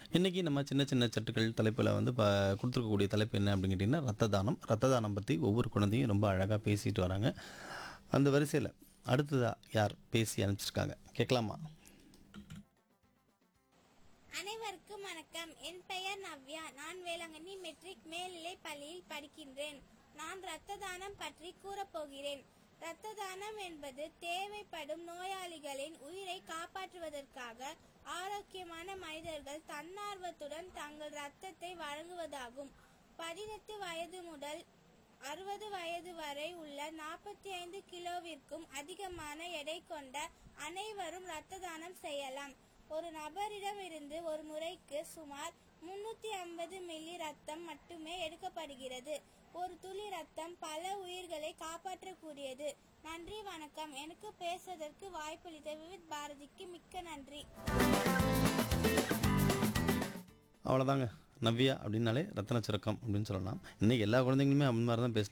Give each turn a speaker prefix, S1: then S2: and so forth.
S1: இன்றைக்கி நம்ம சின்ன சின்ன சட்டுக்கள் தலைப்பில் வந்து இப்போ கொடுத்துருக்கக்கூடிய தலைப்பு என்ன அப்படின்னு கேட்டிங்கன்னா ரத்த தானம் ரத்த தானம் பற்றி ஒவ்வொரு குழந்தையும் ரொம்ப அழகாக பேசிட்டு வராங்க அந்த வரிசையில் அடுத்ததாக யார் பேசி அனுப்பிச்சிருக்காங்க கேட்கலாமா
S2: அனைவருக்கும் வணக்கம் என் பெயர் நவ்யா நான் வேளாங்கண்ணி மெட்ரிக் மேல்நிலை பள்ளியில் படிக்கின்றேன் நான் இரத்த தானம் பற்றி கூறப்போகிறேன் இரத்த தானம் என்பது தேவைப்படும் நோயாளிகளின் உயிரை காப்பாற்றுவதற்காக ஆரோக்கியமான மனிதர்கள் தன்னார்வத்துடன் தங்கள் இரத்தத்தை வழங்குவதாகும் பதினெட்டு வயது முதல் அறுபது வயது வரை உள்ள நாற்பத்தி ஐந்து கிலோவிற்கும் அதிகமான எடை கொண்ட அனைவரும் இரத்த தானம் செய்யலாம் ஒரு நபரிடமிருந்து ஒரு முறைக்கு சுமார் முன்னூத்தி ஐம்பது மில்லி ரத்தம் மட்டுமே எடுக்கப்படுகிறது ஒரு துளி ரத்தம் பல உயிர்களை காப்பாற்றக்கூடியது நன்றி வணக்கம் எனக்கு பேசுவதற்கு வாய்ப்பளித்த விவித் பாரதிக்கு மிக்க நன்றி
S1: அவ்வளோதாங்க நவ்யா அப்படின்னாலே ரத்தன சுரக்கம் அப்படின்னு சொல்லலாம் இன்றைக்கி எல்லா குழந்தைங்களுமே அந்த மாதிரி தான் பேச